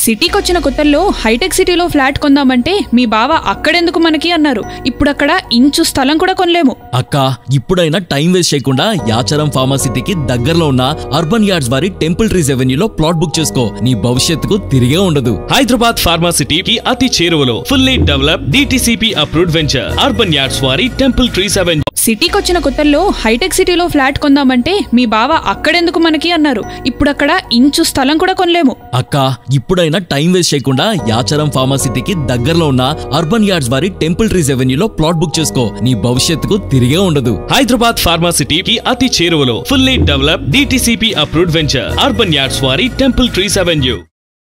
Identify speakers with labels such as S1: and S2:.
S1: సిటీకి వచ్చిన కొత్తల్లో హైటెక్ సిటీలో ఫ్లాట్ కొందామంటే మీ బావ అక్కడెందుకు మనకి అన్నారు ఇప్పుడు అక్కడ ఇంచు స్థలం కూడా కొనలేము
S2: అక్క ఇప్పుడైనా టైం వేస్ట్ చేయకుండా యాచరం ఫార్మాసిటీకి దగ్గరలో ఉన్న అర్బన్ యార్డ్స్ వారి టెంపుల్ ట్రీస్ ఎవెన్యూలో ప్లాట్ బుక్ చేసుకో నీ భవిష్యత్తుకు తిరిగే ఉండదు
S3: హైదరాబాద్ ఫార్మాసిటీకి అతి చేరువలో fully develop D T C P approved venture urban yards వారి టెంపుల్ ట్రీస్ అవెన్యూ
S1: సిటీకి వచ్చిన కొత్తల్లో హైటెక్ సిటీలో ఫ్లాట్ కొందామంటే మీ బావ అక్కడెందుకు మనకి అన్నారు ఇప్పుడు అక్కడ ఇంచు స్థలం కూడా కొనలేము
S2: అక్క ఇప్పుడైనా టైం వేస్ట్ చేయకుండా యాచరం ఫార్మాసిటీకి దగ్గరలో ఉన్న అర్బన్ యార్డ్స్ వారి టెంపుల్ ట్రీస్ ఎవెన్యూలో ప్లాట్ బుక్ చేసుకో నీ భవిష్యత్తుకు తిరిగే ఉండదు
S3: హైదరాబాద్ ఫార్మాసిటీకి అతి చేరువలో fully develop D T C P approved venture urban yards వారి టెంపుల్ ట్రీస్ అవెన్యూ